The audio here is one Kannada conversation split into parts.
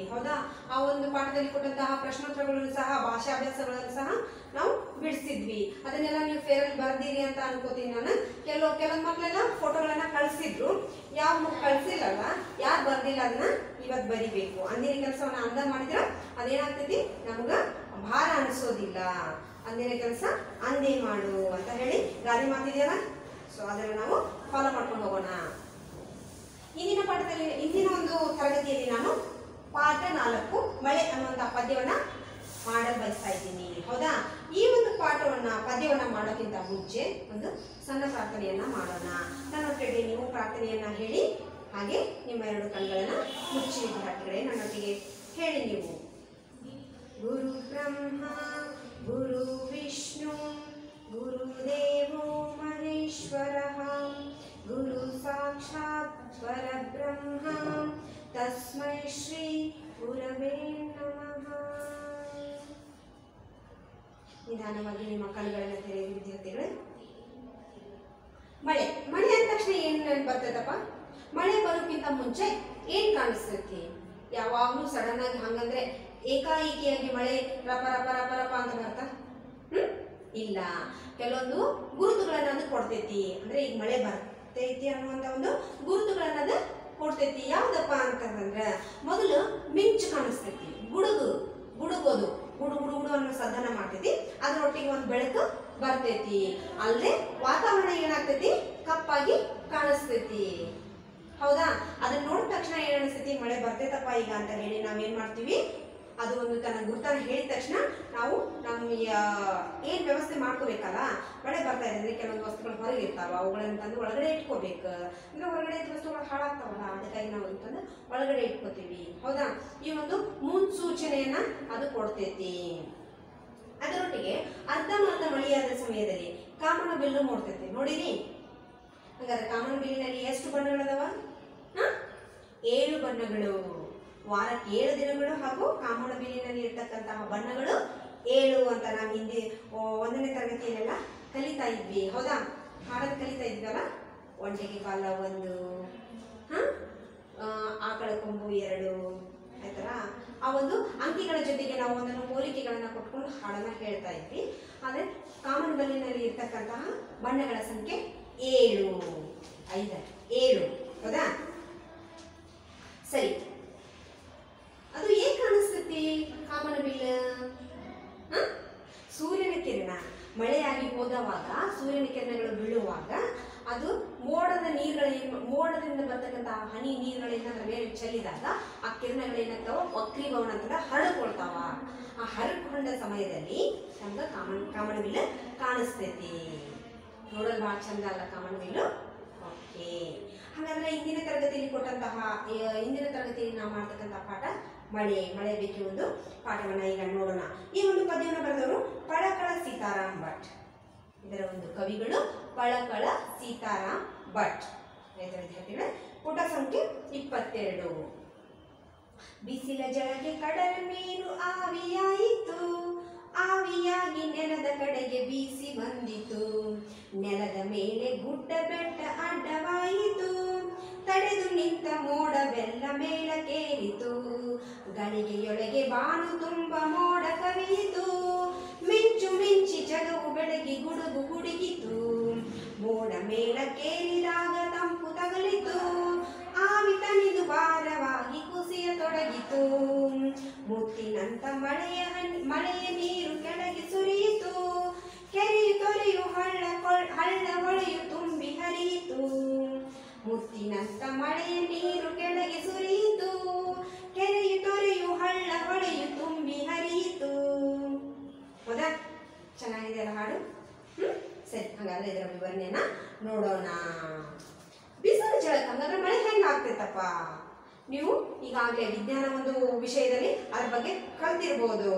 ಹೌದಾ ಆ ಒಂದು ಪಾಠದಲ್ಲಿ ಕೊಟ್ಟಂತಹ ಪ್ರಶ್ನೋತ್ತರಗಳನ್ನು ಸಹ ಭಾಷಾಭ್ಯಾಸಗಳನ್ನು ಸಹ ನಾವು ಬಿಡಿಸಿದ್ವಿ ಅದನ್ನೆಲ್ಲ ನೀವು ಫೇರಲ್ಲಿ ಬರ್ದಿರಿ ಅಂತ ಅನ್ಕೋತೀನಿ ನಾನು ಕೆಲವು ಕೆಲವೊಂದು ಮಕ್ಕಳೆಲ್ಲ ಫೋಟೋಗಳನ್ನ ಕಳಿಸಿದ್ರು ಯಾವ ಮಕ್ಕಳು ಕಳಿಸಿಲ್ಲಲ್ಲ ಯಾರು ಬರ್ದಿಲ್ಲ ಅದನ್ನ ಇವತ್ತು ಬರಿಬೇಕು ಅಂದಿನ ಕೆಲಸವನ್ನ ಅಂದ ಮಾಡಿದ್ರೆ ಅದೇನಾಗ್ತೈತಿ ನಮ್ಗ ಭಾರ ಅನಿಸೋದಿಲ್ಲ ಅಂದಿನ ಕೆಲಸ ಅಂದೇ ಮಾಡು ಅಂತ ಹೇಳಿ ಗಾದೆ ಮಾತಿದೆಯಲ್ಲ ಸೊ ಅದನ್ನು ನಾವು ಫಾಲೋ ಮಾಡ್ಕೊಂಡು ಹೋಗೋಣ ಇಂದಿನ ಪಾಠದಲ್ಲಿ ಇಂದಿನ ಒಂದು ತರಗತಿಯಲ್ಲಿ ನಾನು ಪಾಠ ನಾಲ್ಕು ಮಳೆ ಅನ್ನುವಂಥ ಪದ್ಯವನ್ನ ಮಾಡಲು ಬಯಸ್ತಾ ಇದ್ದೀನಿ ಹೌದಾ ಈ ಒಂದು ಪಾಠವನ್ನ ಪದ್ಯವನ್ನ ಮಾಡೋಕ್ಕಿಂತ ಮುಂಚೆ ಒಂದು ಸಣ್ಣ ಪ್ರಾರ್ಥನೆಯನ್ನ ಮಾಡೋಣ ನನ್ನೊಟ್ಟಿಗೆ ನೀವು ಪ್ರಾರ್ಥನೆಯನ್ನ ಹೇಳಿ ಹಾಗೆ ನಿಮ್ಮ ಎರಡು ಕಣ್ಗಳನ್ನ ಮುಚ್ಚಿ ವಿದ್ಯಾರ್ಥಿಗಳೇ ನನ್ನೊಟ್ಟಿಗೆ ಹೇಳಿ ನೀವು ಗುರು ಬ್ರಹ್ಮ ಗುರು ವಿಷ್ಣು ಗುರುದೇವೋ ಮಹೇಶ್ವರಃ ಗುರು ಸಾಕ್ಷಾತ್ ಪರಬ್ರಹ್ಮ ತಸ್ಮೈ ಶ್ರೀ ಗುರವೇ ನಮಃ ನಿಧಾನವಾಗಿ ನಿಮ್ಮ ಕಣ್ಗಳನ್ನು ತೆರೆಯಿರಿ ವಿದ್ಯಾರ್ಥಿಗಳೇ ಮಳೆ ಮಳೆ ಅಂದ ತಕ್ಷಣ ಏನು ನೆನಪು ಬರ್ತದಪ್ಪ ಮಳೆ ಬರೋಕ್ಕಿಂತ ಮುಂಚೆ ಏನ್ ಕಾಣಿಸ್ತೈತಿ ಯಾವಾಗ್ಲೂ ಸಡನ್ ಆಗಿ ಹಂಗಂದ್ರೆ ಏಕಾಏಕಿಯಾಗಿ ಮಳೆ ರಪ ರಪ ರಪ ರಪ ಅಂತ ಬರ್ತಾ ಹ್ಮ್ ಇಲ್ಲ ಕೆಲವೊಂದು ಗುರುತುಗಳನ್ನ ಅದು ಕೊಡ್ತೈತಿ ಅಂದ್ರೆ ಈಗ ಮಳೆ ಬರ್ತೈತಿ ಅನ್ನುವಂತ ಒಂದು ಗುರುತುಗಳನ್ನ ಅದು ಕೊಡ್ತೈತಿ ಯಾವ್ದಪ್ಪ ಅಂತಂದ್ರ ಮೊದಲು ಮಿಂಚು ಕಾಣಿಸ್ತೈತಿ ಗುಡುಗು ಗುಡುಗೋದು ಗುಡು ಗುಡು ಗುಡು ಅನ್ನೋ ಸದ್ದನ ಮಾಡ್ತೈತಿ ಅದ್ರೊಟ್ಟಿಗೆ ಒಂದು ಬೆಳಕು ಬರ್ತೈತಿ ಅಲ್ಲದೆ ವಾತಾವರಣ ಏನಾಗ್ತೈತಿ ಕಪ್ಪಾಗಿ ಕಾಣಿಸ್ತೈತಿ ಹೌದಾ ಅದನ್ನ ನೋಡಿದ ತಕ್ಷಣ ಏನ್ ಅನಿಸ್ತೈತಿ ಮಳೆ ಬರ್ತೈತಪ್ಪ ಈಗ ಅಂತ ಹೇಳಿ ನಾವೇನ್ ಮಾಡ್ತೀವಿ ಅದು ಒಂದು ತನ್ನ ಗುರುತನ್ನ ಹೇಳಿದ ತಕ್ಷಣ ನಾವು ನಮ್ಮ ಯಾ- ಏನ್ ವ್ಯವಸ್ಥೆ ಮಾಡ್ಕೋಬೇಕಲ್ಲ ಮಳೆ ಬರ್ತಾ ಇದೆ ಅಂದ್ರೆ ಕೆಲವೊಂದು ವಸ್ತುಗಳು ಹೊರಗೆ ಇರ್ತಾವ ಅವುಗಳನ್ನ ತಂದು ಒಳಗಡೆ ಇಟ್ಕೋಬೇಕು ಅಂದ್ರೆ ಹೊರಗಡೆ ಇದ್ದ ವಸ್ತುಗಳು ಹಾಳಾಗ್ತಾವಲ್ಲ ಅದಕ್ಕಾಗಿ ನಾವು ಅದನ್ನ ತಂದು ಒಳಗಡೆ ಇಟ್ಕೋತೀವಿ ಹೌದಾ ಈ ಒಂದು ಮುನ್ಸೂಚನೆಯನ್ನ ಅದು ಕೊಡ್ತೈತಿ ಅದರೊಟ್ಟಿಗೆ ಅರ್ಧಂಬರ್ಧ ಮಳೆಯಾದ ಸಮಯದಲ್ಲಿ ಕಾಮನ ಬಿಲ್ಲು ಮೂಡ್ತೈತಿ ನೋಡಿರಿ ಹಾಗಾದ್ರೆ ಕಾಮನ ಬಿಲ್ಲಿನಲ್ಲಿ ಎಷ್ಟು ಬಣ್ಣಗಳದಾವ ಹ? ಏಳು ಬಣ್ಣಗಳು ವಾರಕ್ಕೆ ಏಳು ದಿನಗಳು ಹಾಗೂ ಕಾಮನ ಬಿಲ್ಲಿನಲ್ಲಿ ಇರ್ತಕ್ಕಂತಹ ಬಣ್ಣಗಳು ಏಳು ಅಂತ ನಾವು ಹಿಂದೆ ಓ, ಒಂದನೇ ತರಗತಿಯಲ್ಲೆಲ್ಲ ಕಲಿತಾ ಇದ್ವಿ ಹೌದಾ ಹಾಡನ್ನು ಕಲಿತಾ ಇದ್ವಲ್ಲ ಒಂಟೆಗೆ ಕಾಲ ಒಂದು ಹ? ಆ, ಆಕಳ ಕೊಂಬು ಎರಡು ಆಯ್ತಲ್ಲ ಆ ಒಂದು ಅಂಕಿಗಳ ಜೊತೆಗೆ ನಾವು ಒಂದೊಂದು ಹೋಲಿಕೆಗಳನ್ನ ಕೊಟ್ಕೊಂಡು ಹಾಡನ್ನ ಹೇಳ್ತಾ ಇದ್ವಿ ಆದರೆ ಕಾಮನ್ ಬಲ್ಲಿನಲ್ಲಿ ಇರ್ತಕ್ಕಂತಹ ಬಣ್ಣಗಳ ಸಂಖ್ಯೆ ಏಳು ಐದ ಏಳು ಹೌದಾ ಸರಿ ಅದು ಏನ್ ಕಾಣಿಸ್ತೈತಿ ಕಾಮನ ಬಿಲ್ ಹ? ಸೂರ್ಯನ ಕಿರಣ ಮಳೆಯಾಗಿ ಹೋದವಾಗ ಸೂರ್ಯನ ಕಿರಣಗಳು ಬೀಳುವಾಗ ಅದು ಮೋಡದ ನೀರುಗಳೇನು ಮೋಡದಿಂದ ಬರ್ತಕ್ಕಂತಹ ಹನಿ ನೀರುಗಳನ್ನ ಅದರ ಮೇಲೆ ಚೆಲ್ಲಿದಾಗ ಆ ಕಿರಣಗಳೇನಾಗ್ತಾವ ವಕ್ರೀಭವನ ಅಂತ ಹರಡ್ಕೊಳ್ತಾವ ಆ ಹರಡ್ಕೊಂಡ ಸಮಯದಲ್ಲಿ ನಮ್ಗೆ ಕಾಮನ್ ಕಾಮನ ಬಿಲ್ ಕಾಣಿಸ್ತೈತಿ ನೋಡಲು ಭಾಳ ಚಂದ ಅಲ್ಲ ಕಾಮನ ಬಿಲ್ಲು ಓಕೆ ಹಾಗಾದ್ರೆ ಇಂದಿನ ತರಗತಿಯಲ್ಲಿ ಕೊಟ್ಟಂತಹ ಈ ಇಂದಿನ ತರಗತಿಯಲ್ಲಿ ನಾವು ಮಾಡ್ತಕ್ಕಂತಹ ಪಾಠ ಮಳೆ ಮಳೆ ಬಗ್ಗೆ ಒಂದು ಪಾಠವನ್ನ ಈಗ ನೋಡೋಣ ಈ ಒಂದು ಪದ್ಯವನ್ನು ಬರೆದವರು ಪಳಕಳ ಸೀತಾರಾಮ್ ಭಟ್ ಇದರ ಒಂದು ಕವಿಗಳು ಪಳಕಳ ಸೀತಾರಾಮ್ ಭಟ್ ಆಯ್ತಾ ವಿದ್ಯಾರ್ಥಿಗಳೇ ಪುಟ ಸಂಖ್ಯೆ ಇಪ್ಪತ್ತೆರಡು ಬಿಸಿಲ ಜಳಗೆ ಕಡಲ ನೀರು ಆವಿಯಾಯಿತು ಆವಿಯಾಗಿ ನೆಲದ ಕಡೆಗೆ ಬೀಸಿ ಬಂದಿತು ನೆಲದ ಮೇಲೆ ಗುಡ್ಡ ಬೆಟ್ಟ ಅಡ್ಡವಾಯಿತು ತಡೆದು ನಿಂತ ಮೋಡವೆಲ್ಲ ಮೇಲಕ್ಕೇರಿತು ಗಳಿಗೆಯೊಳಗೆ ಬಾನು ತುಂಬ ಮೋಡ ಕವಿಯಿತು ಮಿಂಚು ಮಿಂಚಿ ಜಗವು ಬೆಳಗಿ ಗುಡುಗು ಗುಡುಗಿತು ಮೋಡ ಮೇಲಕ್ಕೇರಿದಾಗ ತಂಪು ತಗಲಿತು ಆವಿ ತನಿದು ಭಾರವಾಗಿ ಕುಸಿಯತೊಡಗಿತು ಮುತ್ತಿನಂತ ಮಳೆಯ ಹನಿ- ಮಳೆಯ ನೀರು ಕೆಳಗೆ ಸುರಿಯಿತು ಕೆರೆಯು ತೊರೆಯು ಹಳ್ಳ ಕೊಳ್- ಹಳ್ಳ ಹೊಳೆಯು ತುಂಬಿ ಹರಿಯಿತು ಮುತ್ತಿನಂತ ಮಳೆಯ ನೀರು ಕೆಳಗೆ ಸುರಿಯಿತು ಕೆರೆಯು ತೊರೆಯು ಹಳ್ಳ ಹೊಳೆಯು ತುಂಬಿ ಹರಿಯಿತು ಹೌದಾ ಚೆನ್ನಾಗಿದೆ ಅಲ್ಲ ಹಾಡು ಹ್ಮ್ ಸರಿ ಹಾಗಾದ್ರೆ ಇದರ ವಿವರಣೆಯನ್ನ ನೋಡೋಣ ಬಿಸಿಲು ಜಳಕ ಹಂಗಾದ್ರೆ ಮಳೆ ಹೆಂಗ ಆಗ್ತೈತಪ್ಪ ನೀವು ಈಗಾಗಲೇ ವಿಜ್ಞಾನ ಒಂದು ವಿಷಯದಲ್ಲಿ ಅದ್ರ ಬಗ್ಗೆ ಕಲ್ತಿರ್ಬೋದು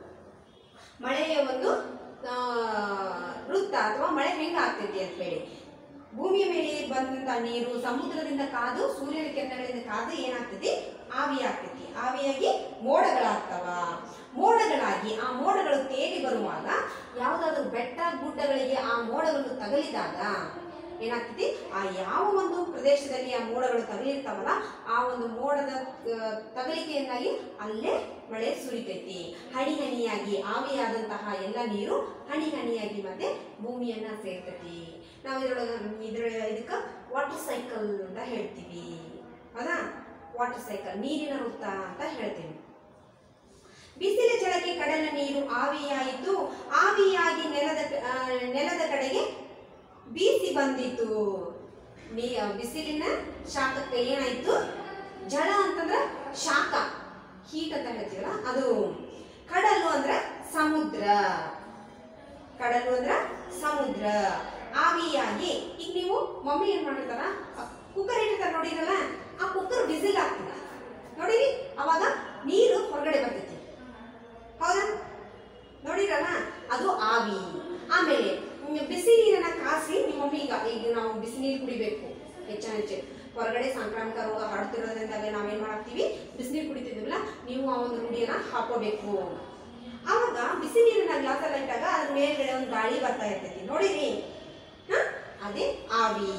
ಮಳೆಯ ಒಂದು ಆ, ವೃತ್ತ ಅಥವಾ ಮಳೆ ಹೆಂಗ ಆಗ್ತೈತಿ ಅಂತ ಹೇಳಿ ಭೂಮಿಯ ಮೇಲೆ ಬಂದಂತ ನೀರು ಸಮುದ್ರದಿಂದ ಕಾದು ಸೂರ್ಯನ ಕಿರಣಗಳಿಂದ ಕಾದು ಏನಾಗ್ತೈತಿ ಆವಿ ಆಗ್ತೈತಿ ಆವಿಯಾಗಿ ಮೋಡಗಳಾಗ್ತವ ಮೋಡಗಳಾಗಿ ಆ ಮೋಡಗಳು ತೇಲಿ ಬರುವಾಗ ಯಾವುದಾದ್ರೂ ಬೆಟ್ಟ ಗುಡ್ಡಗಳಿಗೆ ಆ ಮೋಡಗಳು ತಗಲಿದಾಗ ಏನಾಗ್ತೈತಿ ಆ ಯಾವ ಒಂದು ಪ್ರದೇಶದಲ್ಲಿ ಆ ಮೋಡಗಳು ತಗಲಿರ್ತಾವಲ್ಲ ಆ ಒಂದು ಮೋಡದ ಆ, ತಗಲಿಕೆಯಿಂದಾಗಿ ಅಲ್ಲೇ ಮಳೆ ಸುರಿತೈತಿ ಹನಿ ಹನಿಯಾಗಿ ಆವಿಯಾದಂತಹ ಎಲ್ಲ ನೀರು ಹನಿ ಹನಿಯಾಗಿ ಮತ್ತೆ ಭೂಮಿಯನ್ನ ಸೇರ್ತೈತಿ ನಾವು ಇದ್ರೊಳಗೆ ಇದ್ರ ಇದಕ್ಕೆ ವಾಟರ್ ಸೈಕಲ್ ಅಂತ ಹೇಳ್ತೀವಿ ಹೌದಾ ವಾಟರ್ ಸೈಕಲ್ ನೀರಿನ ವೃತ್ತ ಅಂತ ಹೇಳ್ತೀವಿ ಬಿಸಿಲ ಜಲಕ್ಕೆ ಕಡಲ ನೀರು ಆವಿಯಾಯಿತು ಆವಿಯಾಗಿ ನೆಲದ ಆ, ನೆಲದ ಕಡೆಗೆ ಬೀಸಿ ಬಂದಿತು ನೀ ಬಿಸಿಲಿನ ಶಾಖಕ್ಕೆ ಏನಾಯ್ತು ಜಲ ಅಂತಂದ್ರೆ ಶಾಖ ಹೀಟ್ ಅಂತ ಹೇಳ್ತೀವಲ್ಲ ಅದು ಕಡಲು ಅಂದ್ರೆ ಸಮುದ್ರ ಕಡಲು ಅಂದ್ರೆ ಸಮುದ್ರ ಆವಿಯಾಗಿ ಈಗ ನೀವು ಮಮ್ಮಿ ಏನ್ ಮಾಡಿರ್ತಾರ ಕುಕ್ಕರ್ ಇಟ್ಟಿರ್ತಾರ ನೋಡಿರಲ್ಲ ಆ ಕುಕ್ಕರ್ ಬಿಸಿಲ್ ಆಗ್ತದ ನೋಡಿರಿ ಅವಾಗ ನೀರು ಹೊರಗಡೆ ಬರ್ತೈತಿ ಹೌದಾ ನೋಡಿರಲ್ಲ ಅದು ಆವಿ ಆಮೇಲೆ ಹ್ಮ್, ಬಿಸಿ ನೀರನ್ನ ಕಾಸಿ ನಿಮ್ಮ ಮಮ್ಮಿ ಈಗ ಈಗ ನಾವು ಬಿಸಿ ನೀರು ಕುಡಿಬೇಕು ಹೆಚ್ಚಾನ ಹೆಚ್ಚು ಹೊರಗಡೆ ಸಾಂಕ್ರಾಮಿಕ ರೋಗ ಹರಡ್ತಿರೋದ್ರಿಂದ ನಾವೇನ್ ಮಾಡ್ತೀವಿ ಬಿಸಿನೀರು ಕುಡಿತಿದ್ದೀವಲ್ಲ ನೀವು ಆ ಒಂದು ರೂಢಿಯನ್ನ ಹಾಕೋಬೇಕು ಆವಾಗ ಬಿಸಿ ನೀರನ್ನ ಗ್ಲಾಸಲ್ಲಿ ಇಟ್ಟಾಗ ಅದ್ರ ಮೇಲ್ಗಡೆ ಒಂದು ಗಾಳಿ ಬರ್ತಾ ಇರ್ತೈತಿ ನೋಡಿರಿ ಹ? ಅದೇ ಆವಿ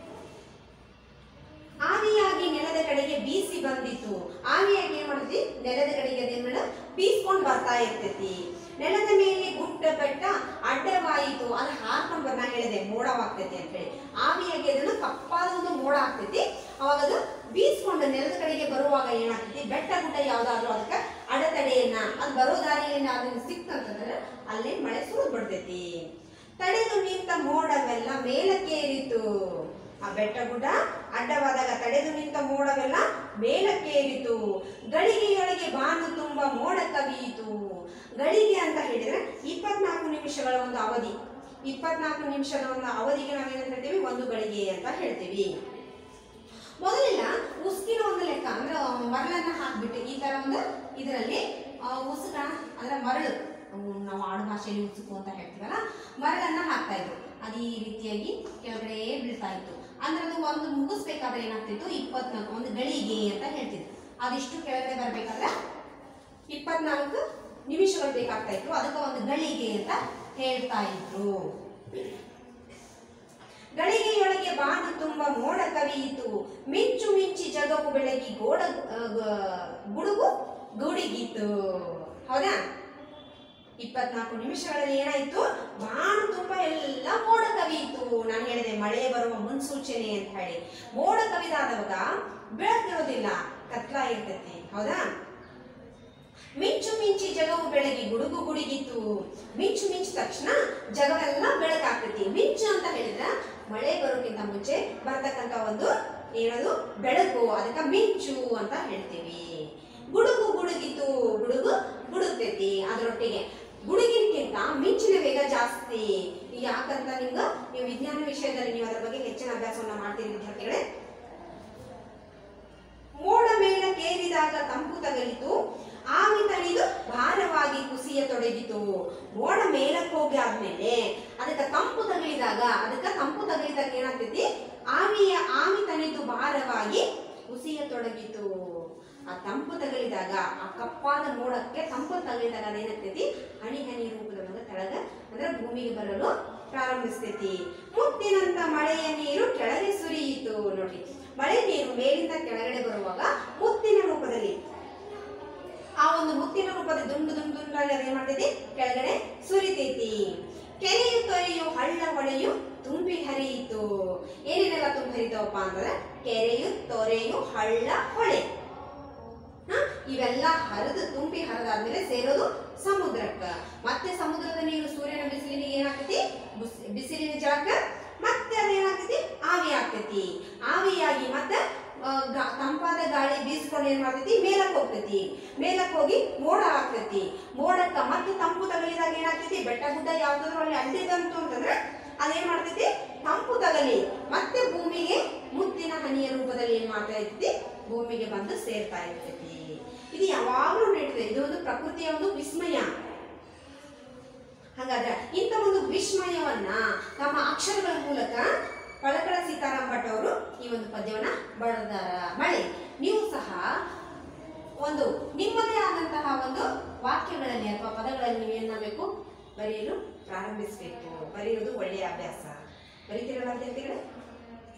ಆವಿಯಾಗಿ ನೆಲದ ಕಡೆಗೆ ಬೀಸಿ ಬಂದಿತ್ತು ಆವಿಯಾಗಿ ಏನ್ ಮಾಡ್ತೈತಿ ನೆಲದ ಕಡೆಗೆ ಅದೇನ್ ಮಾಡ ಬೀಸ್ಕೊಂಡ್ ಬರ್ತಾ ಇರ್ತೈತಿ ನೆಲದ ಮೇಲೆ ಗುಡ್ಡ ಬೆಟ್ಟ ಅಡ್ಡವಾಯಿತು ಅದು ಹಾರ್ಕೊಂಡ್ ಬರ್ ನಾ ಹೇಳಿದೆ ಮೋಡವಾಗ್ತೈತಿ ಅಂತ ಹೇಳಿ ಆವಿಯಾಗಿ ಅದನ್ನ ಕಪ್ಪಾದ ಒಂದು ಮೋಡ ಆಗ್ತೈತಿ ಅವಾಗ ಅದು ಬೀಸ್ಕೊಂಡು ನೆಲದ ಕಡೆಗೆ ಬರುವಾಗ ಏನಾಗ್ತೈತಿ ಬೆಟ್ಟ ಗುಡ್ಡ ಯಾವ್ದಾದ್ರು ಅದಕ್ಕೆ ಅಡೆತಡೆಯನ್ನ ಅದು ಬರೋ ದಾರಿಯಲ್ಲಿ ಅದನ್ನ ಸಿಕ್ತಂತಂದ್ರೆ ಅಲ್ಲೇ ಮಳೆ ಸುರಿದು ಬಿಡ್ತೈತಿ ತಡೆದು ನಿಂತ ಮೋಡವೆಲ್ಲ ಮೇಲಕ್ಕೇರಿತು ಆ ಬೆಟ್ಟ ಗುಡ್ಡ ಅಡ್ಡವಾದಾಗ ತಡೆದು ನಿಂತ ಮೋಡವೆಲ್ಲ ಮೇಲಕ್ಕೇರಿತು ಗಳಿಗೆಯೊಳಗೆ ಬಾನು ತುಂಬ ಮೋಡ ಕವಿಯಿತು ಗಳಿಗೆ ಅಂತ ಹೇಳಿದ್ರೆ ಇಪ್ಪತ್ನಾಲ್ಕು ನಿಮಿಷಗಳ ಒಂದು ಅವಧಿ ಇಪ್ಪತ್ನಾಲ್ಕು ನಿಮಿಷದ ಒಂದು ಅವಧಿಗೆ ನಾವೇನಂತ ಹೇಳ್ತೀವಿ ಒಂದು ಗಳಿಗೆ ಅಂತ ಹೇಳ್ತೀವಿ ಮೊದಲೆಲ್ಲ ಉಸ್ಕಿನ ಒಂದು ಲೆಕ್ಕ ಅಂದ್ರೆ ಮರಳನ್ನ ಹಾಕ್ಬಿಟ್ಟು ಈ ತರ ಒಂದು ಇದರಲ್ಲಿ ಆ, ಉಸುಕ ಅಂದ್ರೆ ಮರಳು ಹ್ಮ್, ನಾವು ಆಡು ಭಾಷೆಯಲ್ಲಿ ಉಸುಕು ಅಂತ ಹೇಳ್ತೀವಲ್ಲ ಮರಳನ್ನ ಹಾಕ್ತಾ ಇದ್ರು ಅದು ಈ ರೀತಿಯಾಗಿ ಕೆಳಗಡೆ ಬೀಳ್ತಾ ಇತ್ತು ಅಂದ್ರೆ ಅದು ಒಂದು ಮುಗಿಸ್ಬೇಕಾದ್ರೆ ಏನಾಗ್ತಿತ್ತು ಇಪ್ಪತ್ನಾಲ್ಕು ಒಂದು ಗಳಿಗೆ ಅಂತ ಹೇಳ್ತಿದ್ರು ಅದಿಷ್ಟು ಕೆಳಗಡೆ ಬರ್ಬೇಕಾದ್ರೆ ಇಪ್ಪತ್ನಾಲ್ಕು ನಿಮಿಷಗಳು ಬೇಕಾಗ್ತಾ ಇತ್ತು ಅದಕ್ಕೆ ಒಂದು ಗಳಿಗೆ ಅಂತ ಹೇಳ್ತಾ ಇದ್ರು ಗಳಿಗೆಯೊಳಗೆ ಬಾನು ತುಂಬ ಮೋಡ ಕವಿಯಿತು ಮಿಂಚು ಮಿಂಚಿ ಜಗವು ಬೆಳಗಿ ಗೋಡ ಆ, ಗ- ಗುಡುಗು ಗುಡುಗಿತು ಹೌದಾ ಇಪ್ಪತ್ನಾಲ್ಕು ನಿಮಿಷಗಳಲ್ಲಿ ಏನಾಯ್ತು ಬಾನು ತುಂಬ ಎಲ್ಲ ಮೋಡ ಕವಿಯಿತು ನಾನು ಹೇಳಿದೆ ಮಳೆ ಬರುವ ಮುನ್ಸೂಚನೆ ಅಂತ ಹೇಳಿ ಮೋಡ ಕವಿದಾದವಾಗ ಬೆಳಕಿರೋದಿಲ್ಲ ಕತ್ಲ ಇರ್ತೈತಿ ಹೌದಾ ಮಿಂಚು ಮಿಂಚಿ ಜಗವು ಬೆಳಗಿ ಗುಡುಗು ಗುಡುಗಿತು ಮಿಂಚು ಮಿಂಚು ತಕ್ಷಣ ಜಗವೆಲ್ಲ ಬೆಳಕಾಗ್ತೈತಿ ಮಿಂಚು ಅಂತ ಹೇಳಿದ್ರೆ ಮಳೆ ಬರೋಕ್ಕಿಂತ ಮುಂಚೆ ಬರ್ತಕ್ಕಂತ ಒಂದು ಏನದು ಬೆಳಕು ಅದಕ್ಕೆ ಮಿಂಚು ಅಂತ ಹೇಳ್ತೀವಿ ಗುಡುಗು ಗುಡುಗಿತು ಗುಡುಗು ಗುಡುಗ್ತೈತಿ ಅದರೊಟ್ಟಿಗೆ ಗುಡುಗಿನಕ್ಕಿಂತ ಮಿಂಚಿನ ವೇಗ ಜಾಸ್ತಿ ಯಾಕಂತ ನಿಮ್ಗೆ ನೀವು ವಿಜ್ಞಾನ ವಿಷಯದಲ್ಲಿ ನೀವು ಅದರ ಬಗ್ಗೆ ಹೆಚ್ಚಿನ ಅಭ್ಯಾಸವನ್ನ ಮಾಡ್ತೀರಿ ವಿದ್ಯಾರ್ಥಿಗಳೇ ಮೋಡ ಮೇಲಕ್ಕೇರಿದಾಗ ತಂಪು ತಗಲಿತು ಆವಿ ತಣಿದು ಭಾರವಾಗಿ ಕುಸಿಯ ತೊಡಗಿತು ಮೋಡ ಮೇಲಕ್ಕೆ ಹೋಗಿ ಆದ್ಮೇಲೆ ಅದಕ್ಕೆ ತಂಪು ತಗಲಿದಾಗ ಅದಕ್ಕೆ ತಂಪು ತಗಲಿದಾಗ ಏನಾಗ್ತೈತಿ ಆವಿಯ ಆವಿ ತಣಿದು ಭಾರವಾಗಿ ಕುಸಿಯ ತೊಡಗಿತು ಆ ತಂಪು ತಗಲಿದಾಗ ಆ ಕಪ್ಪಾದ ಮೋಡಕ್ಕೆ ತಂಪು ತಗಲಿದಾಗ ಅದೇನಾಗ್ತೈತಿ ಹನಿ ಹನಿ ರೂಪದೊಳಗೆ ತೆಳಗ ಅಂದ್ರೆ ಭೂಮಿಗೆ ಬರಲು ಪ್ರಾರಂಭಿಸ್ತೈತಿ ಮುತ್ತಿನಂತ ಮಳೆಯ ನೀರು ಕೆಳಗೆ ಸುರಿಯಿತು ನೋಡ್ರಿ ಮಳೆ ನೀರು ಮೇಲಿಂದ ಕೆಳಗಡೆ ಬರುವಾಗ ಮುತ್ತಿನ ರೂಪದಲ್ಲಿ ಆ ಒಂದು ಮುತ್ತಿನ ರೂಪದ ದುಂಡು ದುಂಡು ದುಂಡಾಗಿ ಅದೇನ್ ಮಾಡ್ತೈತಿ ಕೆಳಗಡೆ ಸುರಿತೈತಿ ಕೆರೆಯು ತೊರೆಯು ಹಳ್ಳ ಹೊಳೆಯು ತುಂಬಿ ಹರಿಯಿತು ಏನೇನೆಲ್ಲ ತುಂಬಿ ಹರಿತಾವಪ್ಪ ಅಂದ್ರೆ ಕೆರೆಯು ತೊರೆಯು ಹಳ್ಳ ಹೊಳೆ ಹ? ಇವೆಲ್ಲ ಹರಿದು ತುಂಬಿ ಹರಿದಾದ್ಮೇಲೆ ಸೇರೋದು ಸಮುದ್ರಕ್ಕ ಮತ್ತೆ ಸಮುದ್ರದ ನೀರು ಸೂರ್ಯನ ಬಿಸಿಲಿಗೆ ಏನಾಗ್ತೈತಿ ಬುಸ್- ಬಿಸಿಲಿನ ಜಾಗ ಮತ್ತೆ ಅದೇನಾಗ್ತೈತಿ ಆವಿ ಆಗ್ತೈತಿ ಆವಿಯಾಗಿ ಮತ್ತೆ ಆ, ಗಾ- ತಂಪಾದ ಗಾಳಿ ಬೀಸ್ಕೊಂಡು ಏನ್ ಮಾಡ್ತೈತಿ ಮೇಲಕ್ಕೆ ಹೋಗ್ತೈತಿ ಮೇಲಕ್ಕೆ ಹೋಗಿ ಮೋಡ ಆಗ್ತೈತಿ ಮೋಡಕ್ಕ ಮತ್ತೆ ತಂಪು ತಗಲಿದಾಗ ಏನಾಗ್ತೈತಿ ಬೆಟ್ಟ ಗುಡ್ಡ ಯಾವ್ದಾದ್ರು ಅಲ್ಲಿ ಅಡ್ಡಿ ಬಂತು ಅಂತಂದ್ರೆ ಅದೇನ್ ಮಾಡ್ತೈತಿ ತಂಪು ತಗಲಿ ಮತ್ತೆ ಭೂಮಿಗೆ ಮುತ್ತಿನ ಹನಿಯ ರೂಪದಲ್ಲಿ ಏನ್ ಮಾಡ್ತಾ ಇರ್ತೈತಿ ಭೂಮಿಗೆ ಬಂದು ಸೇರ್ತಾ ಇರ್ತೈತಿ ಇದು ಯಾವಾಗಲೂ ನಡೀತದೆ ಇದು ಒಂದು ಪ್ರಕೃತಿಯ ಒಂದು ವಿಸ್ಮಯ ಹಾಗಾದ್ರೆ ಇಂಥ ಒಂದು ವಿಸ್ಮಯವನ್ನ ತಮ್ಮ ಅಕ್ಷರಗಳ ಮೂಲಕ ಪಳಕಳ ಸೀತಾರಾಮ್ ಭಟ್ ಅವರು ಈ ಒಂದು ಪದ್ಯವನ್ನ ಬರೆದಾರ ಮಳೆ ನೀವು ಸಹ ಒಂದು ನಿಮ್ಮದೇ ಆದಂತಹ ಒಂದು ವಾಕ್ಯಗಳಲ್ಲಿ ಅಥವಾ ಪದಗಳಲ್ಲಿ ನೀವು ಏನ್ ಮಾಡಬೇಕು ಬರೆಯಲು ಪ್ರಾರಂಭಿಸಬೇಕು ಬರೆಯುವುದು ಒಳ್ಳೆಯ ಅಭ್ಯಾಸ ಬರೀತಿರಲ್ಲ ವಿದ್ಯಾರ್ಥಿಗಳೇ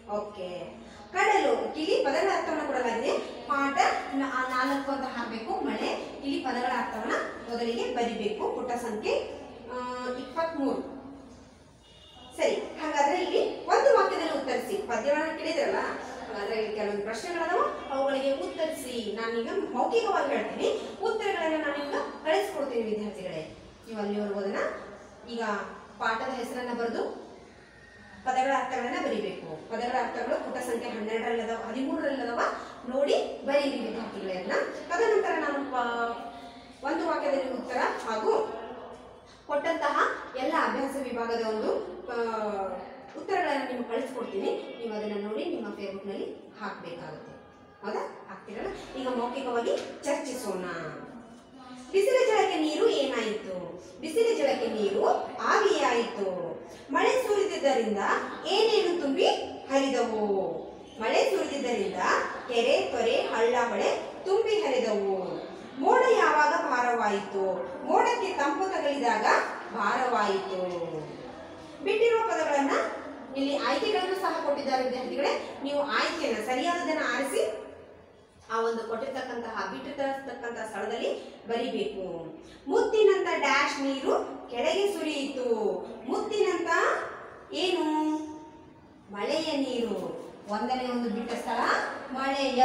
ಓಕೆ ಕಡಲು ಇಲ್ಲಿ ಪದಗಳ ಅರ್ಥವನ್ನು ಕೊಡಲಾಗಿದೆ ಪಾಠ ನ- ಆ ನಾಲ್ಕು ಅಂತ ಹಾಕಬೇಕು ಮಳೆ ಇಲ್ಲಿ ಪದಗಳ ಅರ್ಥವನ್ನ ಮೊದಲಿಗೆ ಬರಿಬೇಕು ಪುಟ ಸಂಖ್ಯೆ ಇಪ್ಪತ್ಮೂರು ಸರಿ ಹಾಗಾದ್ರೆ ಇಲ್ಲಿ ಒಂದು ವಾಕ್ಯದಲ್ಲಿ ಉತ್ತರಿಸಿ ಪದ್ಯಗಳನ್ನ ಕೇಳಿದ್ರಲ್ಲ ಹಾಗಾದ್ರೆ ಇಲ್ಲಿ ಕೆಲವೊಂದು ಪ್ರಶ್ನೆಗಳದಾವ ಅವುಗಳಿಗೆ ಉತ್ತರಿಸಿ ನಾನೀಗ ಮೌಖಿಕವಾಗಿ ಹೇಳ್ತೀನಿ ಉತ್ತರಗಳನ್ನ ನಾನೀಗ ಕಳಿಸ್ಕೊಡ್ತೀನಿ ವಿದ್ಯಾರ್ಥಿಗಳೇ ನೀವು ಅಲ್ಲಿವರೆಗೂ ಅದನ್ನ ಈಗ ಪಾಠದ ಹೆಸರನ್ನ ಬರೆದು ಪದಗಳ ಅರ್ಥಗಳನ್ನ ಬರಿಬೇಕು ಪದಗಳ ಅರ್ಥಗಳು ಪುಟ ಸಂಖ್ಯೆ ಹನ್ನೆರಡರಲ್ಲದವ ಹದಿಮೂರರಲ್ಲದವ ನೋಡಿ ಬರೀರಿ ವಿದ್ಯಾರ್ಥಿಗಳೇ ಅದನ್ನ ತದನಂತರ ನಾನು ಪ- ಒಂದು ವಾಕ್ಯದಲ್ಲಿ ಉತ್ತರ ಹಾಗೂ ಕೊಟ್ಟಂತಹ ಎಲ್ಲ ಅಭ್ಯಾಸ ವಿಭಾಗದ ಒಂದು ಆ, ಉತ್ತರಗಳನ್ನು ನಿಮ್ಗೆ ಕಳಿಸ್ಕೊಡ್ತೀನಿ ನೀವು ಅದನ್ನು ನೋಡಿ ನಿಮ್ಮ ಫೇಸ್ಬುಕ್ನಲ್ಲಿ ಹಾಕಬೇಕಾಗುತ್ತೆ ಹೌದಾ ಹಾಕ್ತೀರಲ್ಲ ಈಗ ಮೌಖಿಕವಾಗಿ ಚರ್ಚಿಸೋಣ ಬಿಸಿಲ ಜಳಕ್ಕೆ ನೀರು ಏನಾಯಿತು ಬಿಸಿಲ ಜಳಕ್ಕೆ ನೀರು ಆವಿಯಾಯಿತು ಮಳೆ ಸುರಿದಿದ್ದರಿಂದ ಏನೇನು ತುಂಬಿ ಹರಿದವು ಮಳೆ ಸುರಿದಿದ್ದರಿಂದ ಕೆರೆ ತೊರೆ ಹಳ್ಳ ಹೊಳೆ ತುಂಬಿ ಹರಿದವು ಮೋಡ ಯಾವಾಗ ಭಾರವಾಯಿತು ಮೋಡಕ್ಕೆ ತಂಪು ತಗಲಿದಾಗ ಭಾರವಾಯಿತು ಬಿಟ್ಟಿರುವ ಪದಗಳನ್ನ ಇಲ್ಲಿ ಆಯ್ಕೆಗಳನ್ನು ಸಹ ಕೊಟ್ಟಿದ್ದಾರೆ ವಿದ್ಯಾರ್ಥಿಗಳೇ ನೀವು ಆಯ್ಕೆಯನ್ನ ಸರಿಯಾದದನ್ನ ಆರಿಸಿ ಆ ಒಂದು ಕೊಟ್ಟಿರ್ತಕ್ಕಂತಹ ಬಿಟ್ಟಿರ್ತಕ್ಕಂತಹ ಸ್ಥಳದಲ್ಲಿ ಬರಿಬೇಕು ಮುತ್ತಿನಂತ ಡ್ಯಾಶ್ ನೀರು ಕೆಳಗೆ ಸುರಿಯಿತು ಮುತ್ತಿನಂತ ಏನು ಮಳೆಯ ನೀರು ಒಂದನೇ ಒಂದು ಬಿಟ್ಟ ಸ್ಥಳ ಮಳೆಯ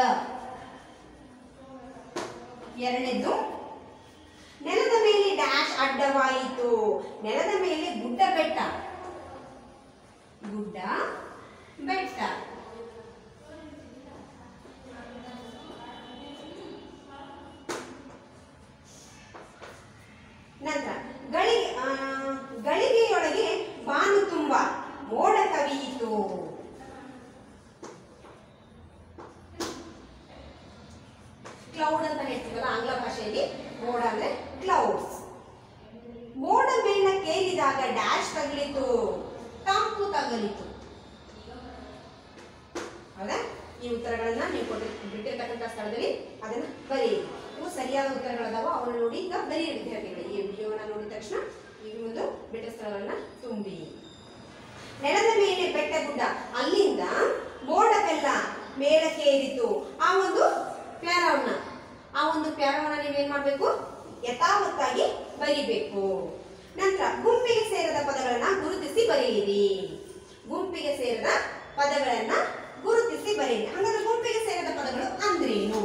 ಎರಡನೇದು ನೆಲದ ಮೇಲೆ ಡ್ಯಾಶ್ ಅಡ್ಡವಾಯಿತು ನೆಲದ ಮೇಲೆ ಗುಡ್ಡ ಬೆಟ್ಟ ಗುಡ್ಡ ಬೆಟ್ಟ ನಂತರ ಗಳಿಗೆ ಆ, ಗಳಿಗೆಯೊಳಗೆ ಬಾನು ತುಂಬ ಮೋಡ ಕವಿಯಿತು ಕ್ಲೌಡ್ ಅಂತ ಹೇಳ್ತೀವಲ್ಲ ಆಂಗ್ಲ ಭಾಷೆಯಲ್ಲಿ ಮೋಡ ಅಂದ್ರೆ ಕ್ಲೌಡ್ಸ್ ಮೋಡ ಮೇಲಕ್ಕೇರಿದಾಗ ಡ್ಯಾಶ್ ತಗಲಿತು ತಂಪು ತಗಲಿತು ಹೌದಾ ಈ ಉತ್ತರಗಳನ್ನ ನೀವು ಕೊಟ್ಟಿ ಬಿಟ್ಟಿರ್ತಕ್ಕಂಥ ಸ್ಥಳದಲ್ಲಿ ಅದನ್ನ ಬರೆಯಿರಿ ಇವು ಸರಿಯಾದ ಉತ್ತರಗಳದಾವ ಅವನ್ನ ನೋಡಿ ಈಗ ಬರೆಯಿರಿ ವಿದ್ಯಾರ್ಥಿಗಳು ಈ ವಿಡಿಯೋವನ್ನ ನೋಡಿದ ತಕ್ಷಣ ಈ ಒಂದು ಬಿಟ್ಟ ಸ್ಥಳಗಳನ್ನ ತುಂಬಿ ನೆಲದ ಮೇಲೆ ಬೆಟ್ಟ ಗುಡ್ಡ ಅಲ್ಲಿಂದ ಮೋಡವೆಲ್ಲ ಮೇಲಕ್ಕೆ ಏರಿತು ಆ ಒಂದು ಪ್ಯಾರವನ್ನ ಆ ಒಂದು ಪ್ಯಾರವನ್ನ ನೀವೇನ್ ಮಾಡ್ಬೇಕು ಯಥಾವತ್ತಾಗಿ ಬರಿಬೇಕು ನಂತರ ಗುಂಪಿಗೆ ಸೇರದ ಪದಗಳನ್ನ ಗುರುತಿಸಿ ಬರೆಯಿರಿ ಗುಂಪಿಗೆ ಸೇರದ ಪದಗಳನ್ನ ಗುರುತಿಸಿ ಬರೆಯಿರಿ ಹಾಗಾದ್ರೆ ಗುಂಪಿಗೆ ಸೇರದ ಪದಗಳು ಅಂದ್ರೇನು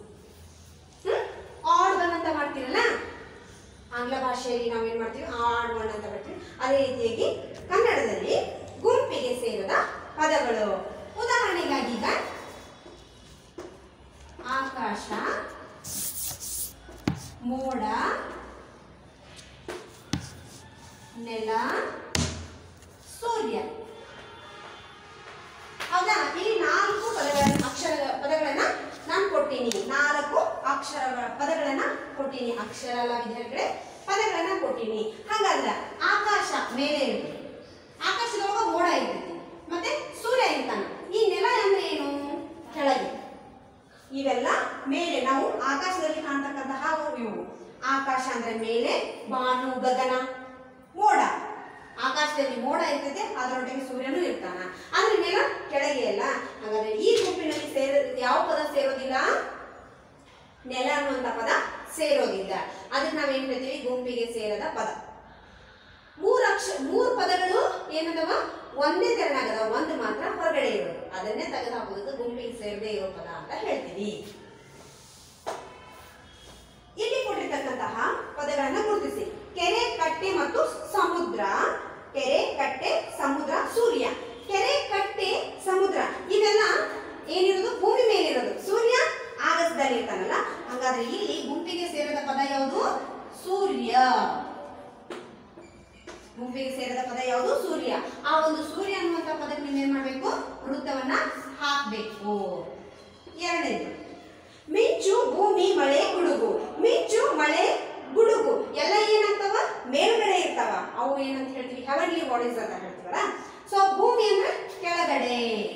ಆಡ್ ಒನ್ ಅಂತ ಮಾಡ್ತೀರಲ್ಲ ಆಂಗ್ಲ ಭಾಷೆಯಲ್ಲಿ ನಾವೇನ್ ಮಾಡ್ತೀವಿ ಆಡ್ ಒನ್ ಅಂತ ಮಾಡ್ತೀವಿ ಅದೇ ರೀತಿಯಾಗಿ ಕನ್ನಡದಲ್ಲಿ ಗುಂಪಿಗೆ ಸೇರದ ಪದಗಳು ಉದಾಹರಣೆಗಾಗಿ ಈಗ ಆಕಾಶ ಮೋಡ ನೆಲ ಸೂರ್ಯ ಹೌದಾ ಇಲ್ಲಿ ನಾಲ್ಕು ಪದಗಳನ್ನ ಅಕ್ಷರ ಪದಗಳನ್ನ ನಾನು ಕೊಟ್ಟೀನಿ ನಾಲ್ಕು ಅಕ್ಷರಗಳ ಪದಗಳನ್ನ ಕೊಟ್ಟೀನಿ ಅಕ್ಷರ ಅಲ್ಲ ವಿದ್ಯಾರ್ಥಿಗಳೇ ಪದಗಳನ್ನ ಕೊಟ್ಟೀನಿ ಹಾಗಾದ್ರೆ ಆಕಾಶ ಮೇಲೆ ಇರ್ತದೆ ಆಕಾಶದೊಳಗ ಮೋಡ ಇರ್ತೈತಿ ಮತ್ತೆ ಸೂರ್ಯ ಇರ್ತಾನ ಈ ನೆಲ ಅಂದ್ರೆ ಏನು ಕೆಳಗೆ ಇವೆಲ್ಲ ಮೇಲೆ ನಾವು ಆಕಾಶದಲ್ಲಿ ಕಾಣ್ತಕ್ಕಂತಹ ಇವು ಆಕಾಶ ಅಂದ್ರೆ ಮೇಲೆ ಬಾನು ಗಗನ ಮೋಡ ಆಕಾಶದಲ್ಲಿ ಮೋಡ ಇರ್ತದೆ ಅದರೊಟ್ಟಿಗೆ ಸೂರ್ಯನು ಇರ್ತಾನ ಆದ್ರೆ ನೆಲ ಕೆಳಗೆ ಅಲ್ಲ ಹಾಗಾದ್ರೆ ಈ ಗುಂಪಿನಲ್ಲಿ ಸೇರ ಯಾವ ಪದ ಸೇರೋದಿಲ್ಲ ನೆಲ ಅನ್ನುವಂತ ಪದ ಸೇರೋದಿಲ್ಲ ಅದಕ್ಕೆ ನಾವೇನ್ ಹೇಳ್ತೀವಿ ಗುಂಪಿಗೆ ಸೇರದ ಪದ ಮೂರು ಅಕ್ಷ ಮೂರು ಪದಗಳು ಏನದವ ಒಂದೇ ತೆರನಾಗದ ಒಂದು ಮಾತ್ರ ಹೊರಗಡೆ ಇರೋದು ಅದನ್ನೇ ತೆಗೆದು ಹಾಕೋದಕ್ಕೆ ಗುಂಪಿಗೆ ಸೇರದೇ ಇರೋ ಪದ ಅಂತ ಹೇಳ್ತೀವಿ ಇಲ್ಲಿ ಕೊಟ್ಟಿರ್ತಕ್ಕಂತಹ ಪದಗಳನ್ನ ಗುರುತಿಸಿ ಕೆರೆ ಕಟ್ಟೆ ಮತ್ತು ಸಮುದ್ರ ಕೆರೆ ಕಟ್ಟೆ ಸಮುದ್ರ ಸೂರ್ಯ ಕೆರೆ ಕಟ್ಟೆ ಸಮುದ್ರ ಇವೆಲ್ಲ ಏನಿರೋದು ಭೂಮಿ ಮೇಲಿರೋದು ಸೂರ್ಯ ಆಗಸದಲ್ಲಿ ಇರ್ತಾನಲ್ಲ ಹಾಗಾದ್ರೆ ಇಲ್ಲಿ ಗುಂಪಿಗೆ ಸೇರದ ಪದ ಯಾವುದು ಸೂರ್ಯ ಗುಂಪಿಗೆ ಸೇರದ ಪದ ಯಾವುದು ಸೂರ್ಯ ಆ ಒಂದು ಸೂರ್ಯ ಅನ್ನುವಂತ ಪದಕ್ಕೆ ನೀವೇನ್ ಮಾಡ್ಬೇಕು ವೃತ್ತವನ್ನ ಹಾಕ್ಬೇಕು ಎರಡನೇದು ಮಿಂಚು ಭೂಮಿ ಮಳೆ ಗುಡುಗು ಮಿಂಚು ಮಳೆ ಗುಡುಗು ಎಲ್ಲ ಏನಾಗ್ತಾವ ಮೇಲ್ಗಡೆ ಇರ್ತಾವ ಅವು ಏನಂತ ಹೇಳ್ತೀವಿ ಹೆವನ್ಲಿ ಬಾಡೀಸ್ ಅಂತ ಹೇಳ್ತೀವಲ್ಲ ಸೊ ಭೂಮಿ ಅಂದ್ರೆ ಕೆಳಗಡೆ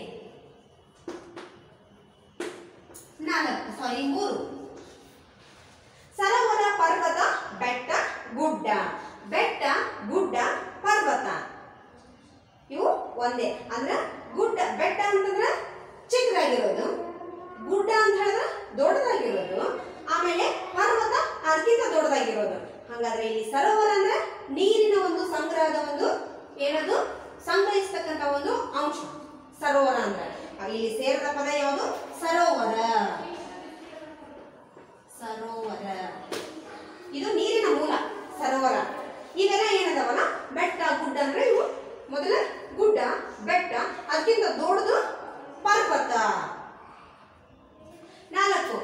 ನಾಲ್ಕು ಸಾರಿ ಮೂರು ಸರೋವರ ಪರ್ವತ ಬೆಟ್ಟ ಗುಡ್ಡ ಬೆಟ್ಟ ಗುಡ್ಡ ಪರ್ವತ ಇವು ಒಂದೇ ಅಂದ್ರೆ ಗುಡ್ಡ ಬೆಟ್ಟ ಅಂತಂದ್ರೆ ಅದಕ್ಕಿಂತ ದೊಡ್ಡದಾಗಿರೋದು ಹಾಗಾದ್ರೆ ಇಲ್ಲಿ ಸರೋವರ ಅಂದ್ರೆ ನೀರಿನ ಒಂದು ಸಂಗ್ರಹದ ಒಂದು ಏನದು ಸಂಗ್ರಹಿಸ್ತಕ್ಕಂಥ ಒಂದು ಅಂಶ ಸರೋವರ ಅಂದ್ರೆ ಇಲ್ಲಿ ಸೇರದ ಪದ ಯಾವುದು ಸರೋವರ ಸರೋವರ ಇದು ನೀರಿನ ಮೂಲ ಸರೋವರ ಇವೆಲ್ಲ ಏನದವಲ್ಲ ಬೆಟ್ಟ ಗುಡ್ಡ ಅಂದ್ರೆ ಇವು ಮೊದಲ ಗುಡ್ಡ ಬೆಟ್ಟ ಅದಕ್ಕಿಂತ ದೊಡ್ಡದು ಪರ್ವತ ನಾಲ್ಕು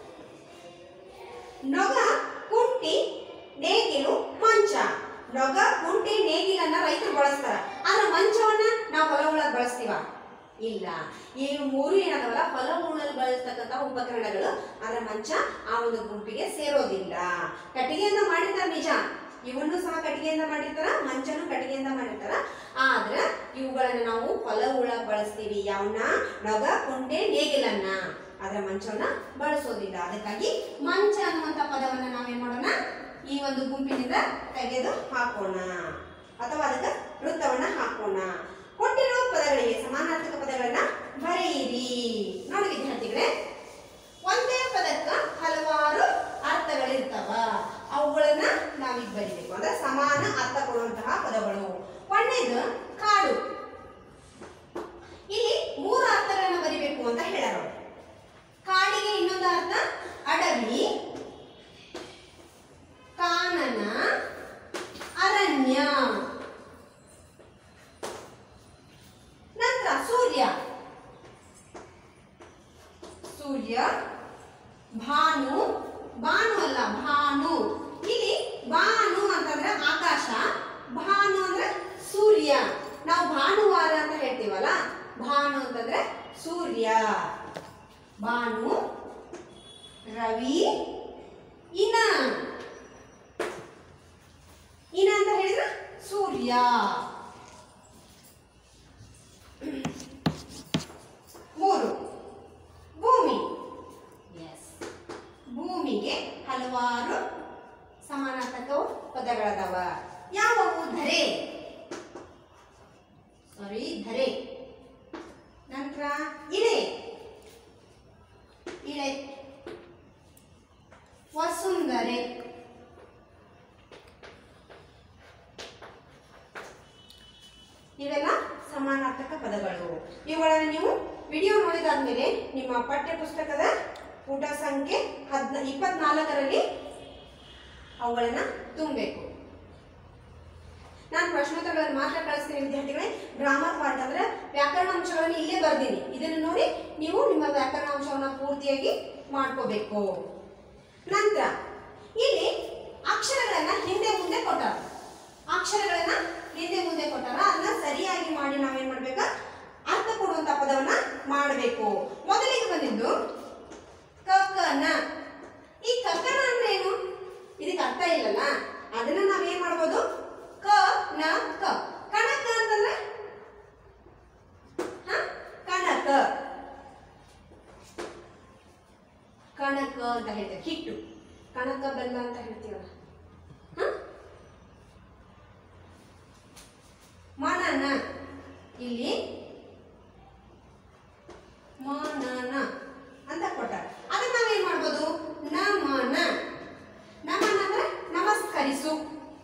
ನೊಗ ಕುಂಟಿ ನೇಗಿಲು ಮಂಚ ನೊಗ ಕುಂಟಿ ನೇಗಿಲನ್ನ ರೈತರು ಬಳಸ್ತಾರ ಆದ್ರೆ ಮಂಚವನ್ನ ನಾವು ಹೊಲ ಉಳಕ್ ಬಳಸ್ತೀವ ಇಲ್ಲ ಈ ಮೂರು ಏನದವಲ್ಲ ಹೊಲ ಉಳಲ್ ಬಳಸ್ತಕ್ಕಂಥ ಉಪಕರಣಗಳು ಆದ್ರೆ ಮಂಚ ಆ ಒಂದು ಗುಂಪಿಗೆ ಸೇರೋದಿಲ್ಲ ಕಟ್ಟಿಗೆಯಿಂದ ಮಾಡಿರ್ತಾರ ನಿಜ ಇವನ್ನು ಸಹ ಕಟ್ಟಿಗೆಯಿಂದ ಮಾಡಿರ್ತಾರ ಮಂಚನು ಕಟ್ಟಿಗೆಯಿಂದ ಮಾಡಿರ್ತಾರ ಆದ್ರ ಇವುಗಳನ್ನ ನಾವು ಹೊಲ ಉಳಕ್ ಬಳಸ್ತೀವಿ ಯಾವನ್ನ ನೊಗ ಕುಂಟೆ ನೇಗಿಲನ್ನ ಆದ್ರೆ ಮಂಚವನ್ನ ಬಳಸೋದಿಲ್ಲ ಅದಕ್ಕಾಗಿ ಮಂಚ ಅನ್ನುವಂತ ಪದವನ್ನ ನಾವೇನ್ ಮಾಡೋಣ ಈ ಒಂದು ಗುಂಪಿನಿಂದ ತೆಗೆದು ಹಾಕೋಣ ಅಥವಾ ಅದಕ್ಕೆ ವೃತ್ತವನ್ನ ಹಾಕೋಣ ಕೊಟ್ಟಿರುವ ಪದಗಳಿಗೆ ಸಮಾನಾರ್ಥಕ ಪದಗಳನ್ನ ಬರೆಯಿರಿ ನೋಡಿ ವಿದ್ಯಾರ್ಥಿಗಳೇ ಒಂದೇ ಪದಕ್ಕ ಹಲವಾರು ಅರ್ಥಗಳಿರ್ತಾವ ಅವುಗಳನ್ನ ನಾವೀಗ ಬರಿಬೇಕು ಅಂದ್ರೆ ಸಮಾನ ಅರ್ಥ ಕೊಡುವಂತಹ ಪದಗಳು ಒಂದೇದು ಕಾಡು ಇಲ್ಲಿ ಮೂರು ಅರ್ಥಗಳನ್ನ ಬರಿಬೇಕು ಅಂತ ಹೇಳ್ಯಾರ ಅವ್ರು. ಕಾಡಿಗೆ ಇನ್ನೊಂದು ಅರ್ಥ ಅಡವಿ ಕಾನನ ಅರಣ್ಯ ನಂತರ ಸೂರ್ಯ ಸೂರ್ಯ ಭಾನು ಭಾನು ಅಲ್ಲ ಭಾನು ಇಲ್ಲಿ ಭಾನು ಅಂತಂದ್ರೆ ಆಕಾಶ ಭಾನು ಅಂದ್ರೆ ಸೂರ್ಯ ನಾವು ಭಾನುವಾರ ಅಂತ ಹೇಳ್ತೀವಲ್ಲ ಭಾನು ಅಂತಂದ್ರೆ ಸೂರ್ಯ ಭಾನು ರವಿ ಇನ ಇನ ಅಂತ ಹೇಳಿದ್ರೆ ಸೂರ್ಯ ಮೂರು ಭೂಮಿ ಎಸ್ ಭೂಮಿಗೆ ಹಲವಾರು ಸಮಾನಾರ್ಥಕ ಪದಗಳದಾವ ಯಾವುವು ಧರೆ ಸಾರಿ ಧರೆ ನಂತರ ಇಳೆ ಇಳೆ ವಸುಂಧರೆ ಇವೆಲ್ಲ ಸಮಾನಾರ್ಥಕ ಪದಗಳು ಇವುಗಳನ್ನು ನೀವು ವಿಡಿಯೋ ನೋಡಿದಾದ್ಮೇಲೆ ನಿಮ್ಮ ಪಠ್ಯ ಪುಸ್ತಕದ ಪುಟ ಸಂಖ್ಯೆ ಹದ್ನ ಇಪ್ಪತ್ನಾಲ್ಕರಲ್ಲಿ ಅವುಗಳನ್ನು ತುಂಬಬೇಕು ನಾನು ಪ್ರಶ್ನೋತ್ತರಗಳನ್ನು ಮಾತ್ರ ಕಳಿಸ್ತೀನಿ ವಿದ್ಯಾರ್ಥಿಗಳೇ ಗ್ರಾಮರ್ ಪಾರ್ಟ್ ಅಂದ್ರೆ ವ್ಯಾಕರಣ ಅಂಶಗಳನ್ನು ಇಲ್ಲೇ ಬರ್ದೀನಿ ಇದನ್ನು ನೋಡಿ ನೀವು ನಿಮ್ಮ ವ್ಯಾಕರಣ ಅಂಶವನ್ನು ಪೂರ್ತಿಯಾಗಿ ಮಾಡ್ಕೋಬೇಕು ನಂತರ ಇಲ್ಲಿ ಅಕ್ಷರಗಳನ್ನ ಹಿಂದೆ ಮುಂದೆ ಕೊಟ್ಟಾರ ಅಕ್ಷರಗಳನ್ನ ಹಿಂದೆ ಮುಂದೆ ಕೊಟ್ಟಾರ ಅದನ್ನ ಸರಿಯಾಗಿ ಮಾಡಿ ನಾವೇನ್ ಮಾಡ್ಬೇಕು ಅರ್ಥ ಕೊಡುವಂತ ಪದವನ್ನ ಮಾಡಬೇಕು ಮೊದಲಿಗೆ ಬಂದಿದ್ದು ಕಕ್ಕನ ಈ ಕಕ್ಕನ ಅಂದ್ರೆ ಏನು ಇದಕ್ಕೆ ಅರ್ಥ ಇಲ್ಲಲ್ಲ ಅದನ್ನ ನಾವೇನ್ ಮಾಡ್ಬೋದು ಕ ನ ಕ ಕಣಕ ಅಂತಂದ್ರೆ ಹ? ಕಣಕ ಕಣಕ ಅಂತ ಹೇಳ್ತೇವೆ ಹಿಟ್ಟು ಕಣಕ ಬೆಲ್ಲ ಅಂತ ಹೇಳ್ತೀವಲ್ಲ ಹ? ಮನನ ಇಲ್ಲಿ ಮನನ ಅಂತ ಕೊಟ್ಟಾರೆ ಅದನ್ನ ನಾವೇನ್ ಮಾಡ್ಬೋದು ನಮನ ನಮನ ಅಂದ್ರೆ ನಮಸ್ಕರಿಸು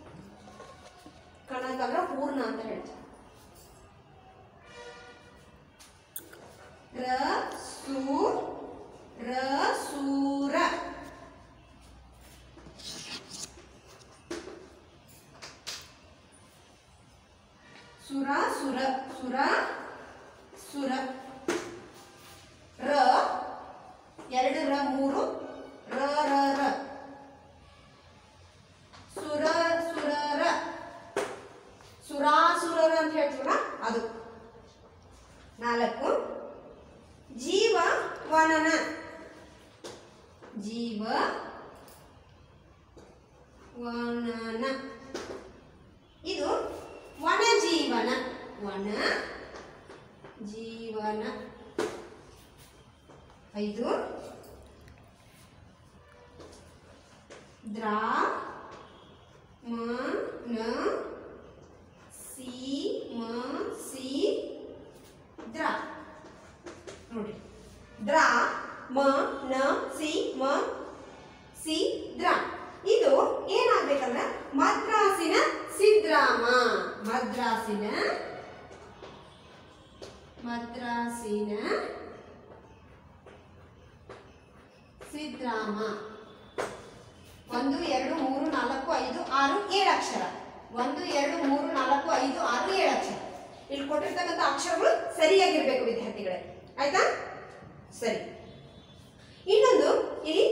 ಕಣಕ ಅಂದ್ರೆ ಪೂರ್ಣ ಅಂತ ಹೇಳ್ತೀವಿ ರ ಸು ರ ಸೂರ ಸುರ ಸುರ ಸುರ ಸುರ ರ ಎರಡು ರ ಮೂರು ರ ರ ರ ಸುರ ಸುರರ ಸುರಾಸುರರ ಅಂತ ಹೇಳ್ತೀವಲ್ಲ ಅದು ನಾಲ್ಕು ಜೀವ ವನನ ಜೀವ ವನನ ಇದು ವನ ಜೀವನ ವನ ಜೀವನ ಐದು ದ್ರಾ ಮ ನ ಸಿ ಮ ಸಿ ದ್ರ ನೋಡಿ ದ್ರ ಮ ನ ಸಿ ಮ ಸಿ ದ್ರ ಇದು ಮದ್ರಾಸಿನ ಮದ್ರಾಸಿನ ಸಿದ್ರಾಮ ಒಂದು ಎರಡು ಮೂರು ನಾಲ್ಕು ಐದು ಆರು ಏಳು ಅಕ್ಷರ ಒಂದು ಎರಡು ಮೂರು ನಾಲ್ಕು ಐದು ಆರು ಏಳು ಅಕ್ಷರ ಇಲ್ಲಿ ಕೊಟ್ಟಿರ್ತಕ್ಕಂಥ ಅಕ್ಷರಗಳು ಸರಿಯಾಗಿರ್ಬೇಕು ವಿದ್ಯಾರ್ಥಿಗಳೇ ಆಯ್ತಾ ಸರಿ ಇನ್ನೊಂದು ಇಲ್ಲಿ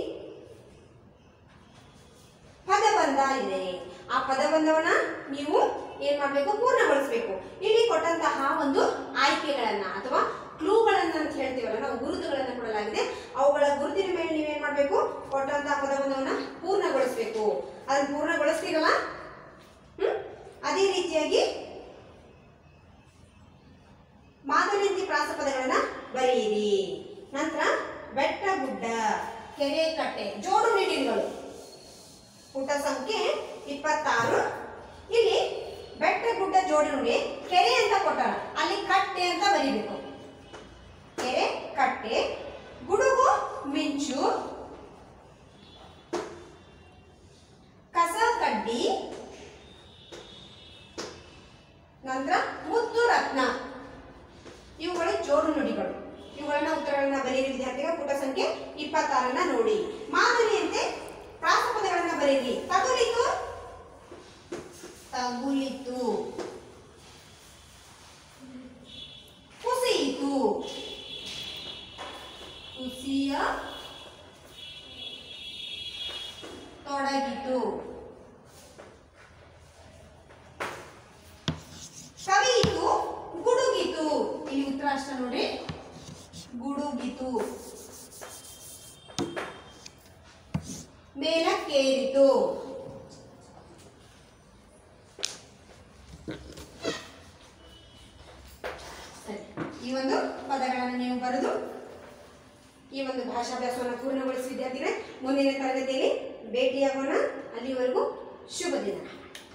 ಪದಬಂಧ ಇದೆ ಆ ಪದಬಂಧವನ್ನ ನೀವು ಏನ್ ಮಾಡಬೇಕು ಪೂರ್ಣಗೊಳಿಸಬೇಕು ಇಲ್ಲಿ ಕೊಟ್ಟಂತಹ ಒಂದು ಆಯ್ಕೆಗಳನ್ನ ಅಥವಾ ಕ್ಲೂಗಳನ್ನ ಅಂತ ಹೇಳ್ತೀವಲ್ಲ ನಾವು ಗುರುತುಗಳನ್ನ ಕೊಡಲಾಗಿದೆ ಅವುಗಳ ಗುರುತಿನ ಮೇಲೆ ನೀವೇನ್ ಮಾಡಬೇಕು ಕೊಟ್ಟಂತಹ ಪದಬಂಧವನ್ನ ಪೂರ್ಣಗೊಳಿಸಬೇಕು ಅದನ್ನ ಪೂರ್ಣಗೊಳಿಸ್ತೀರಲ್ಲ ಹ್ಮ್ ಅದೇ ರೀತಿಯಾಗಿ ಮಾದರಿಂತಿ ಪ್ರಾಸಪದಗಳನ್ನ ಬರೆಯಿರಿ ನಂತರ ಬೆಟ್ಟ ಗುಡ್ಡ ಕೆರೆ ಕಟ್ಟೆ ಜೋಡು ನೀಡಿಗಳು ಪುಟ ಸಂಖ್ಯೆ ಇಪ್ಪತ್ತಾರು ಇಲ್ಲಿ ಬೆಟ್ಟ ಗುಡ್ಡ ಜೋಡಿ ನುಡಿ ಕೆರೆ ಅಂತ ಕೊಟ್ಟಾರ ಅಲ್ಲಿ ಕಟ್ಟೆ ಅಂತ ಬರಿಬೇಕು ಕೆರೆ ಕಟ್ಟೆ ಗುಡುಗು ಮಿಂಚು ಕಸ ಕಡ್ಡಿ ನಂತರ ಮುತ್ತು ರತ್ನ ಇವುಗಳು ಜೋಡು ನುಡಿಗಳು ಇವುಗಳನ್ನ ಉತ್ತರಗಳನ್ನ ಬರೆಯಿರಿ ವಿದ್ಯಾರ್ಥಿಗಳ ಪುಟ ಸಂಖ್ಯೆ ಇಪ್ಪತ್ತಾರನ್ನ ನೋಡಿ ಮಾದರಿಯಂತೆ ಪ್ರಾಸಪದಗಳನ್ನ ಬರೆಯಿರಿ ತಗುಲಿತು ತಗುಲಿತು ಕುಸಿಯಿತು ಕುಸಿಯ ತೊಡಗಿತು ಕವಿಯಿತು ಗುಡುಗಿತು ಇಲ್ಲಿ ಉತ್ತರ ಅಷ್ಟ ನೋಡಿ ಗುಡುಗಿತು ಮೇಲಕ್ಕೇರಿತು ಸರಿ ಈ ಒಂದು ಪದಗಳನ್ನು ನೀವು ಬರೆದು ಈ ಒಂದು ಭಾಷಾಭ್ಯಾಸವನ್ನು ಪೂರ್ಣಗೊಳಿಸಿ ವಿದ್ಯಾರ್ಥಿಗಳೇ ಮುಂದಿನ ತರಗತಿಯಲ್ಲಿ ಭೇಟಿಯಾಗೋಣ ಅಲ್ಲಿವರೆಗೂ ಶುಭ ದಿನ